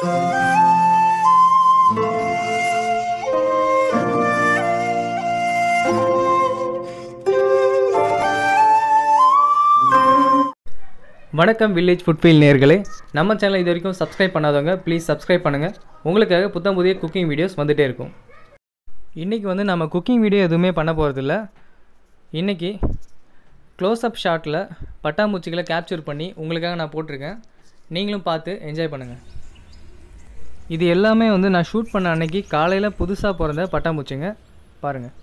வணக்கம் வில்லேஜ் ஃபுட்ஃபீல் நேர்களே நம்ம சேனல் இது வரைக்கும் சப்ஸ்கிரைப் பண்ணாதவங்க ப்ளீஸ் சப்ஸ்கிரைப் பண்ணுங்கள் உங்களுக்காக புத்தம் புதிய குக்கிங் வீடியோஸ் வந்துகிட்டே இருக்கும் இன்றைக்கி வந்து நம்ம குக்கிங் வீடியோ எதுவுமே பண்ண போகிறதில்ல இன்றைக்கி க்ளோஸ்அப் ஷாட்டில் பட்டாம்பூச்சிகளை கேப்சர் பண்ணி உங்களுக்காக நான் போட்டிருக்கேன் நீங்களும் பார்த்து என்ஜாய் பண்ணுங்கள் இது எல்லாமே வந்து நான் ஷூட் பண்ண அன்னைக்கு காலையில் புதுசாக பிறந்த பட்டாம்பூச்சிங்க பாருங்கள்